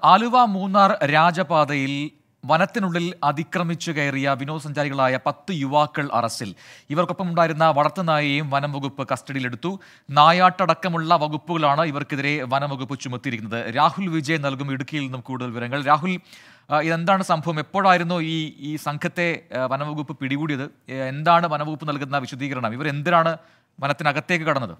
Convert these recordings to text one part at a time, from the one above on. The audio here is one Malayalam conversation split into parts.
ആലുവ മൂന്നാർ രാജപാതയിൽ വനത്തിനുള്ളിൽ അതിക്രമിച്ചു കയറിയ വിനോദസഞ്ചാരികളായ പത്ത് യുവാക്കൾ അറസ്റ്റിൽ ഇവർക്കൊപ്പം ഉണ്ടായിരുന്ന വളർത്തുനായയെയും വനം വകുപ്പ് കസ്റ്റഡിയിലെടുത്തു നായാട്ടടക്കമുള്ള വകുപ്പുകളാണ് ഇവർക്കെതിരെ വനം വകുപ്പ് ചുമത്തിയിരിക്കുന്നത് രാഹുൽ വിജയ് നൽകും ഇടുക്കിയിൽ നിന്നും കൂടുതൽ വിവരങ്ങൾ രാഹുൽ ആ, ഇതെന്താണ് സംഭവം എപ്പോഴായിരുന്നു ഈ ഈ സംഘത്തെ ആ, വനംവകുപ്പ് പിടികൂടിയത് ഏ, എന്താണ് വനംവകുപ്പ് നൽകുന്ന വിശദീകരണം ഇവർ എന്തിനാണ് വനത്തിനകത്തേക്ക് കടന്നത്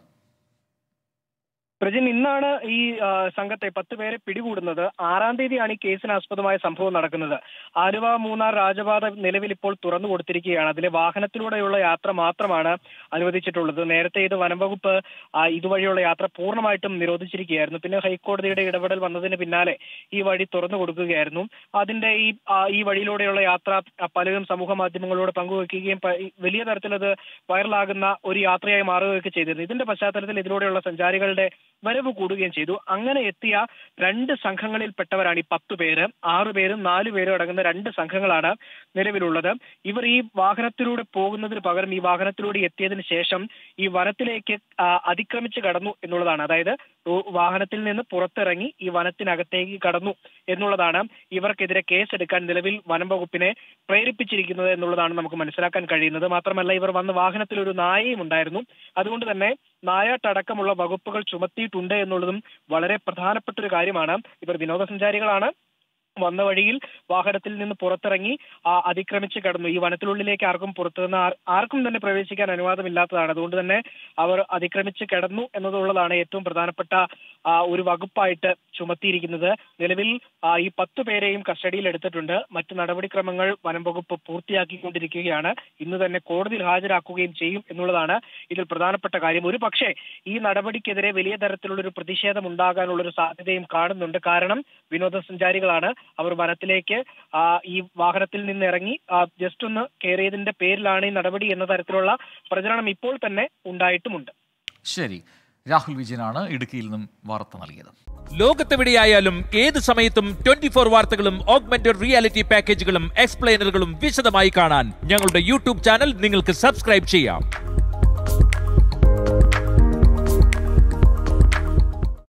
പ്രജിൻ ഇന്നാണ് ഈ ആ, സംഘത്തെ പത്ത് പേരെ പിടികൂടുന്നത് ആറാം തീയതിയാണ് ഈ കേസിന് ആസ്പദമായ സംഭവം നടക്കുന്നത് ആലുവ മൂന്നാർ രാജപാത നിലവിൽ ഇപ്പോൾ തുറന്നു കൊടുത്തിരിക്കുകയാണ് അതിലെ വാഹനത്തിലൂടെയുള്ള യാത്ര മാത്രമാണ് അനുവദിച്ചിട്ടുള്ളത് നേരത്തെ ഇത് വനംവകുപ്പ് ആ, ഇതുവഴിയുള്ള യാത്ര പൂർണ്ണമായിട്ടും നിരോധിച്ചിരിക്കുകയായിരുന്നു പിന്നെ ഹൈക്കോടതിയുടെ ഇടപെടൽ വന്നതിന് പിന്നാലെ ഈ വഴി തുറന്നു കൊടുക്കുകയായിരുന്നു അതിന്റെ ഈ ആ, ഈ വഴിയിലൂടെയുള്ള യാത്ര ആ, പലരും സമൂഹ മാധ്യമങ്ങളോട് പങ്കുവെക്കുകയും പ- ഈ വലിയ തരത്തിൽ അത് വൈറലാകുന്ന ഒരു യാത്രയായി മാറുകയൊക്കെ ചെയ്തിരുന്നു ഇതിന്റെ പശ്ചാത്തലത്തിൽ ഇതിലൂടെയുള്ള സഞ്ചാരികളുടെ വരവ് കൂടുകയും ചെയ്തു അങ്ങനെ എത്തിയ രണ്ട് സംഘങ്ങളിൽപ്പെട്ടവരാണ് ഈ പത്ത് പേര് ആറു പേരും നാലു പേരും അടങ്ങുന്ന രണ്ട് സംഘങ്ങളാണ് നിലവിലുള്ളത് ഇവർ ഈ വാഹനത്തിലൂടെ പോകുന്നതിന് പകരം ഈ വാഹനത്തിലൂടെ എത്തിയതിന് ശേഷം ഈ വനത്തിലേക്ക് ആ, അതിക്രമിച്ച് കടന്നു എന്നുള്ളതാണ് അതായത് റോ- വാഹനത്തിൽ നിന്ന് പുറത്തിറങ്ങി ഈ വനത്തിനകത്തേക്ക് കടന്നു എന്നുള്ളതാണ് ഇവർക്കെതിരെ കേസെടുക്കാൻ നിലവിൽ വനം വകുപ്പിനെ പ്രേരിപ്പിച്ചിരിക്കുന്നത് എന്നുള്ളതാണ് നമുക്ക് മനസ്സിലാക്കാൻ കഴിയുന്നത് മാത്രമല്ല ഇവർ വന്ന വാഹനത്തിൽ ഒരു നായയും ഉണ്ടായിരുന്നു അതുകൊണ്ട് തന്നെ നായാട്ടടക്കമുള്ള വകുപ്പുകൾ ചുമത്തിയിട്ടുണ്ട് എന്നുള്ളതും വളരെ പ്രധാനപ്പെട്ട ഒരു കാര്യമാണ് ഇവർ വിനോദസഞ്ചാരികളാണ് വന്ന വഴിയിൽ വാഹനത്തിൽ നിന്ന് പുറത്തിറങ്ങി ആ, അതിക്രമിച്ച് കടന്നു ഈ വനത്തിനുള്ളിലേക്ക് ആർക്കും പുറത്തുനിന്ന് ആർ- ആർക്കും തന്നെ പ്രവേശിക്കാൻ അനുവാദമില്ലാത്തതാണ് അതുകൊണ്ട് തന്നെ അവർ അതിക്രമിച്ച് കിടന്നു എന്നതുള്ളതാണ് ഏറ്റവും പ്രധാനപ്പെട്ട ആ, ഒരു വകുപ്പായിട്ട് ചുമത്തിയിരിക്കുന്നത് നിലവിൽ ആ, ഈ പത്ത് പേരെയും കസ്റ്റഡിയിൽ എടുത്തിട്ടുണ്ട് മറ്റ് നടപടിക്രമങ്ങൾ വനം വകുപ്പ് പൂർത്തിയാക്കിക്കൊണ്ടിരിക്കുകയാണ് ഇന്ന് തന്നെ കോടതിയിൽ ഹാജരാക്കുകയും ചെയ്യും എന്നുള്ളതാണ് ഇതിൽ പ്രധാനപ്പെട്ട കാര്യം ഒരു പക്ഷേ ഈ നടപടിക്കെതിരെ വലിയ തരത്തിലുള്ള ഒരു പ്രതിഷേധം ഉണ്ടാകാനുള്ള ഒരു സാധ്യതയും കാണുന്നുണ്ട് കാരണം വിനോദസഞ്ചാരികളാണ് അവർ വനത്തിലേക്ക് ആ, ഈ വാഹനത്തിൽ നിന്ന് ഇറങ്ങി ജസ്റ്റ് ഒന്ന് കയറിയതിന്റെ പേരിലാണ് ഈ നടപടി എന്ന തരത്തിലുള്ള പ്രചരണം ഇപ്പോൾ തന്നെ ഉണ്ടായിട്ടുമുണ്ട് ശരി രാഹുൽ വിജയനാണ് ഇടുക്കിയിൽ നിന്നും വാർത്ത നൽകിയത് ലോകത്തെവിടെയായാലും ഏത് സമയത്തും ട്വന്റി ഫോർ വാർത്തകളും ഓഗ്മെന്റഡ് റിയാലിറ്റി പാക്കേജുകളും എക്സ്പ്ലെയിനറുകളും വിശദമായി കാണാൻ ഞങ്ങളുടെ യൂട്യൂബ് ചാനൽ നിങ്ങൾക്ക് സബ്സ്ക്രൈബ് ചെയ്യാം